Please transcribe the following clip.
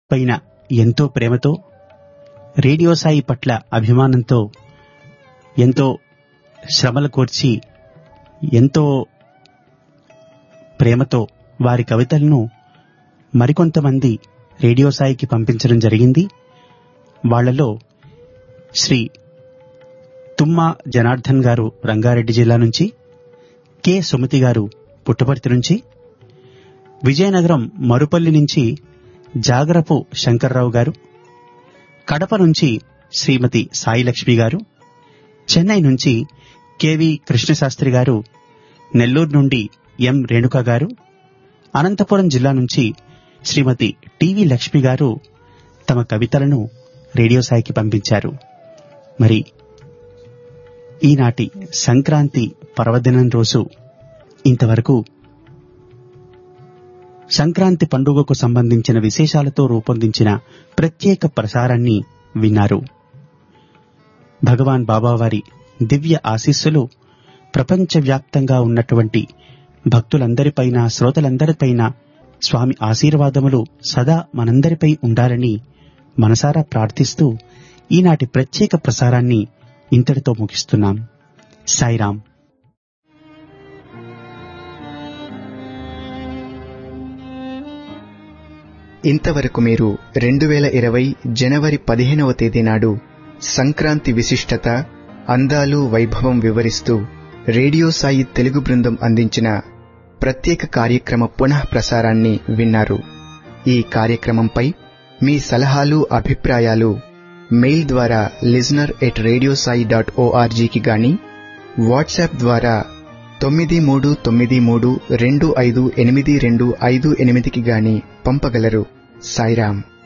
పైన ఎంతో ప్రేమతో రేడియో సాయి పట్ల అభిమానంతో ఎంతో శ్రమలు కోర్చి ఎంతో ప్రేమతో వారి కవితలను మరికొంతమంది రేడియో సాయికి పంపించడం జరిగింది వాళ్లలో శ్రీ తుమ్మా జనార్దన్ గారు రంగారెడ్డి జిల్లా నుంచి కె సుమతి గారు పుట్టపర్తి నుంచి విజయనగరం మరుపల్లి నుంచి జాగరపు శంకర్రావు గారు కడప నుంచి శ్రీమతి సాయిలక్ష్మి గారు చెన్నై నుంచి కెవి కృష్ణశాస్త్రి గారు నెల్లూరు నుండి ఎం రేణుక గారు అనంతపురం జిల్లా నుంచి శ్రీమతి టివి లక్ష్మి గారు తమ కవితలను రేడియో సాయికి పంపించారు మరి ఈనాటి సంక్రాంతి పర్వదినం రోజు ఇంతవరకు సంక్రాంతి పండుగకు సంబంధించిన విశేషాలతో రూపొందించిన ప్రత్యేక ప్రసారాన్ని విన్నారు భగవాన్ బాబావారి దివ్య ఆశీస్సులు ప్రపంచవ్యాప్తంగా ఉన్నటువంటి భక్తులందరిపైన శ్రోతలందరిపైన స్వామి ఆశీర్వాదములు సదా మనందరిపై ఉండాలని మనసారా ప్రార్థిస్తూ ఈనాటి ప్రత్యేక ప్రసారాన్ని ఇంతటితో ముగిస్తున్నాం సాయిరాం ఇంతవరకు మీరు రెండు వేల ఇరవై జనవరి పదిహేనవ తేదీ నాడు సంక్రాంతి విశిష్టత అందాలు వైభవం వివరిస్తూ రేడియో సాయి తెలుగు బృందం అందించిన ప్రత్యేక కార్యక్రమ పునః ప్రసారాన్ని విన్నారు ఈ కార్యక్రమంపై మీ సలహాలు అభిప్రాయాలు మెయిల్ ద్వారా listener at radio Sai dot ఓఆర్జీకి గాని వాట్సాప్ ద్వారా తొమ్మిది మూడు తొమ్మిది మూడు రెండు ఐదు ఎనిమిది రెండు ఐదు ఎనిమిదికి గాని పంపగలరు సాయిరాం